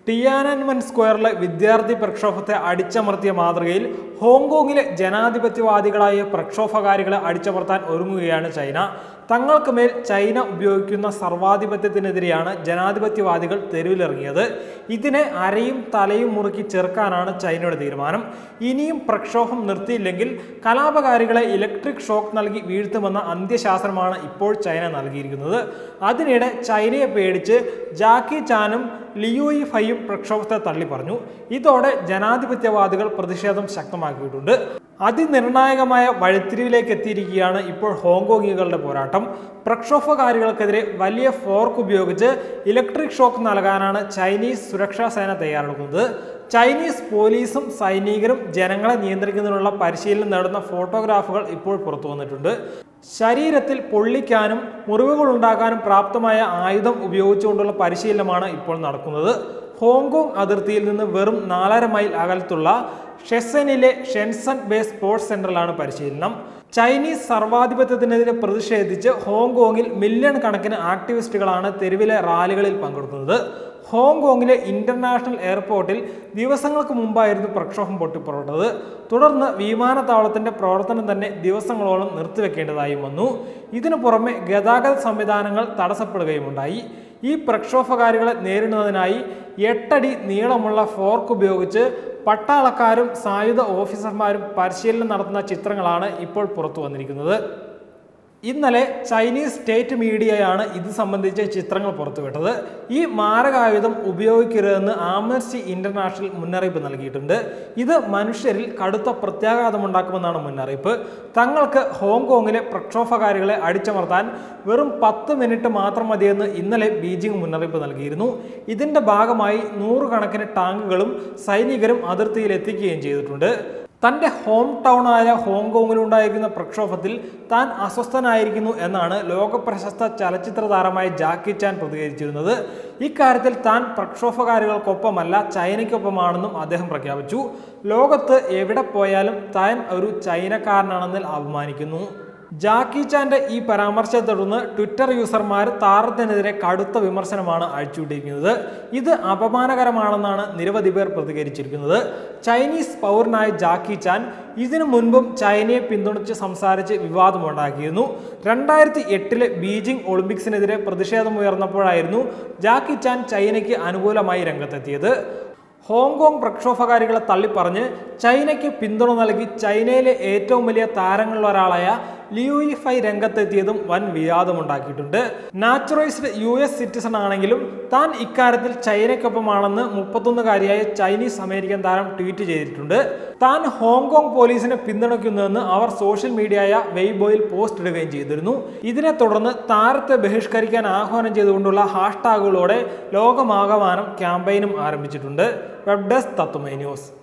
Tiananmen സ്ക്വയറിലെ വിദ്യാർത്ഥി പ്രക്ഷോഭത്തെ അടിച്ചമർത്തിയ മാതൃകയിൽ ഹോങ്കോങ്ങിലെ ജനാധിപത്യവാദികളായ പ്രക്ഷോഭകാരികളെ അടിച്ചമർത്താൻ ഒരുങ്ങുകയാണ് ചൈന തങ്ങൾക്ക് മേൽ ചൈന ഉപയോഗിക്കുന്ന സർവാധിപത്യത്തിനെതിരെയാണ് ജനാധിപത്യവാദികൾ തെരുവിലിറങ്ങിയത് ഇതിനെ അരയും തലയും മുറുക്കി ചെറുക്കാനാണ് ചൈനയുടെ തീരുമാനം ഇനിയും പ്രക്ഷോഭം നിർത്തിയില്ലെങ്കിൽ കലാപകാരികളെ ഇലക്ട്രിക് ഷോക്ക് നൽകി വീഴ്ത്തുമെന്ന അന്ത്യശാസനമാണ് ഇപ്പോൾ ചൈന നൽകിയിരിക്കുന്നത് അതിനിടെ ചൈനയെ പേടിച്ച് ജാക്കി ചാനും ലിയോയി ഫൈയും പ്രക്ഷോഭത്തെ തള്ളി പറഞ്ഞു ഇതോടെ ജനാധിപത്യവാദികൾ പ്രതിഷേധം ശക്തമാക്കിയിട്ടുണ്ട് അതിനിർണായകമായ വഴിത്തിരിവിലേക്ക് എത്തിയിരിക്കുകയാണ് ഇപ്പോൾ ഹോങ്കോങ്ങികളുടെ പോരാട്ടം പ്രക്ഷോഭകാരികൾക്കെതിരെ വലിയ ഫോർക്ക് ഉപയോഗിച്ച് ഇലക്ട്രിക് ഷോക്ക് നൽകാനാണ് ചൈനീസ് സുരക്ഷാ സേന തയ്യാറെടുക്കുന്നത് ചൈനീസ് പോലീസും സൈനികരും ജനങ്ങളെ നിയന്ത്രിക്കുന്നതിനുള്ള പരിശീലനം നേടുന്ന ഫോട്ടോഗ്രാഫുകൾ ഇപ്പോൾ പുറത്തു വന്നിട്ടുണ്ട് ശരീരത്തിൽ പൊള്ളിക്കാനും മുറിവുകൾ ഉണ്ടാക്കാനും പ്രാപ്തമായ ആയുധം ഉപയോഗിച്ചുകൊണ്ടുള്ള പരിശീലനമാണ് ഇപ്പോൾ നടക്കുന്നത് ഹോങ്കോങ് അതിർത്തിയിൽ നിന്ന് വെറും നാലര മൈൽ അകലത്തുള്ള ഷെസനിലെ ഷെൻസൺ ബേ സ്പോർട്സ് സെന്ററിലാണ് പരിശീലനം ചൈനീസ് സർവാധിപത്യത്തിനെതിരെ പ്രതിഷേധിച്ച് ഹോങ്കോങ്ങിൽ മില്യൺ കണക്കിന് ആക്ടിവിസ്റ്റുകളാണ് തെരുവിലെ റാലികളിൽ പങ്കെടുക്കുന്നത് ഹോങ്കോങ്ങിലെ ഇന്റർനാഷണൽ എയർപോർട്ടിൽ ദിവസങ്ങൾക്ക് മുമ്പായിരുന്നു പ്രക്ഷോഭം പൊട്ടിപ്പുറപ്പെട്ടത് തുടർന്ന് വിമാനത്താവളത്തിന്റെ പ്രവർത്തനം തന്നെ ദിവസങ്ങളോളം നിർത്തിവെക്കേണ്ടതായും വന്നു ഇതിനു പുറമെ ഗതാഗത സംവിധാനങ്ങൾ തടസ്സപ്പെടുകയുമുണ്ടായി ഈ പ്രക്ഷോഭകാരികളെ നേരിടുന്നതിനായി എട്ടടി നീളമുള്ള ഫോർക്ക് ഉപയോഗിച്ച് പട്ടാളക്കാരും സായുധ ഓഫീസർമാരും പരിശീലനം നടത്തുന്ന ചിത്രങ്ങളാണ് ഇപ്പോൾ പുറത്തു വന്നിരിക്കുന്നത് ഇന്നലെ ചൈനീസ് സ്റ്റേറ്റ് മീഡിയയാണ് ഇത് സംബന്ധിച്ച ചിത്രങ്ങൾ പുറത്തുവിട്ടത് ഈ മാരകായുധം ഉപയോഗിക്കരുതെന്ന് ആംനസ്റ്റി ഇന്റർനാഷണൽ മുന്നറിയിപ്പ് നൽകിയിട്ടുണ്ട് ഇത് മനുഷ്യരിൽ കടുത്ത പ്രത്യാഘാതമുണ്ടാക്കുമെന്നാണ് മുന്നറിയിപ്പ് തങ്ങൾക്ക് ഹോങ്കോങ്ങിലെ പ്രക്ഷോഭകാരികളെ അടിച്ചമർത്താൻ വെറും പത്ത് മിനിറ്റ് മാത്രം മതിയെന്ന് ഇന്നലെ ബീജിംഗ് മുന്നറിയിപ്പ് നൽകിയിരുന്നു ഇതിന്റെ ഭാഗമായി നൂറുകണക്കിന് ടാങ്കുകളും സൈനികരും അതിർത്തിയിൽ എത്തിക്കുകയും ചെയ്തിട്ടുണ്ട് തൻ്റെ ഹോം ടൗണായ ഹോങ്കോങ്ങിലുണ്ടായിരിക്കുന്ന പ്രക്ഷോഭത്തിൽ താൻ അസ്വസ്ഥനായിരിക്കുന്നു എന്നാണ് ലോകപ്രശസ്ത ചലച്ചിത്ര താരമായ ജാക്കി ചാൻ പ്രതികരിച്ചിരുന്നത് ഇക്കാര്യത്തിൽ താൻ പ്രക്ഷോഭകാരികൾക്കൊപ്പമല്ല ചൈനയ്ക്കൊപ്പമാണെന്നും അദ്ദേഹം പ്രഖ്യാപിച്ചു ലോകത്ത് എവിടെ പോയാലും താൻ ഒരു ചൈനക്കാരനാണെന്നതിൽ അഭിമാനിക്കുന്നു ജാക്കി ചാന്റെ ഈ പരാമർശത്തെ തുടർന്ന് ട്വിറ്റർ യൂസർമാർ താരത്തിനെതിരെ കടുത്ത വിമർശനമാണ് അഴിച്ചുവിട്ടിരിക്കുന്നത് ഇത് അപമാനകരമാണെന്നാണ് നിരവധി പേർ പ്രതികരിച്ചിരിക്കുന്നത് ചൈനീസ് പൗരനായ ജാക്കി ചാൻ ഇതിനു മുൻപും ചൈനയെ പിന്തുണച്ച് സംസാരിച്ച് വിവാദമുണ്ടാക്കിയിരുന്നു രണ്ടായിരത്തി എട്ടിലെ ബീജിംഗ് ഒളിമ്പിക്സിനെതിരെ പ്രതിഷേധമുയർന്നപ്പോഴായിരുന്നു ജാക്കി ചാൻ ചൈനയ്ക്ക് അനുകൂലമായി രംഗത്തെത്തിയത് ഹോങ്കോങ് പ്രക്ഷോഭകാരികളെ തള്ളിപ്പറഞ്ഞ് ചൈനയ്ക്ക് പിന്തുണ നൽകി ചൈനയിലെ ഏറ്റവും വലിയ താരങ്ങളിലൊരാളായ ലിയൂയി ഫൈ രംഗത്തെത്തിയതും വൻ വിവാദമുണ്ടാക്കിയിട്ടുണ്ട് നാച്ചുറൈസ്ഡ് യു എസ് സിറ്റിസൺ ആണെങ്കിലും താൻ ഇക്കാര്യത്തിൽ ചൈനയ്ക്കൊപ്പമാണെന്ന് മുപ്പത്തൊന്നുകാരിയായ ചൈനീസ് അമേരിക്കൻ താരം ട്വീറ്റ് ചെയ്തിട്ടുണ്ട് താൻ ഹോങ്കോങ് പോലീസിനെ പിന്തുണയ്ക്കുന്നുവെന്ന് അവർ സോഷ്യൽ മീഡിയയായ വെയ്ബോയിൽ പോസ്റ്റ് ഇടുകയും ചെയ്തിരുന്നു ഇതിനെ തുടർന്ന് താരത്തെ ബഹിഷ്കരിക്കാൻ ആഹ്വാനം ചെയ്തുകൊണ്ടുള്ള ഹാഷ്ടാഗുകളോടെ ലോകമാകമാനം ക്യാമ്പയിനും ആരംഭിച്ചിട്ടുണ്ട് വെബ് ഡെസ്ക് തത്വമേ ന്യൂസ്